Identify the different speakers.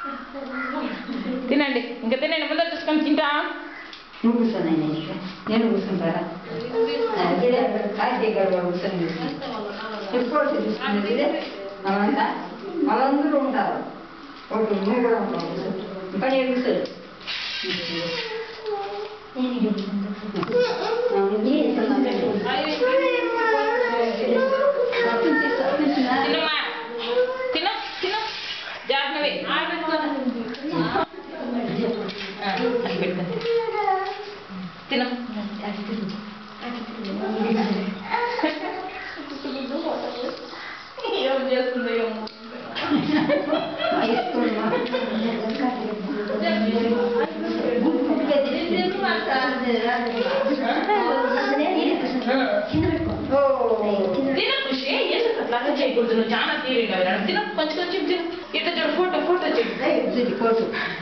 Speaker 1: తినండి ఇంకా తినండి ముందర చూసుకొని తింటా
Speaker 2: నువ్వు కూర్చోను నేను నేను కూర్చుంటారా కాకి గడవ కూర్చొని ఎప్పుడు తీసుకునేది ఇదే అవంతా వాళ్ళందరూ ఉంటారు ఒకటి నువ్వు కూడా ఉంటావు కూర్చో ఇంకా నేను కూర్చోడు
Speaker 1: తినమ్మా తిన తిన జాగ్రత్తవి తిన ఏం చేస్తుందో ఏమో తిన ఖుషి ఎందుకు అట్లా చేయకూడదు నువ్వు చాలా తీరిగా తిన కొంచెం కొంచెం తిను ఇట్లా చూడు ఫోటో ఫోటో చూడు
Speaker 2: కోటు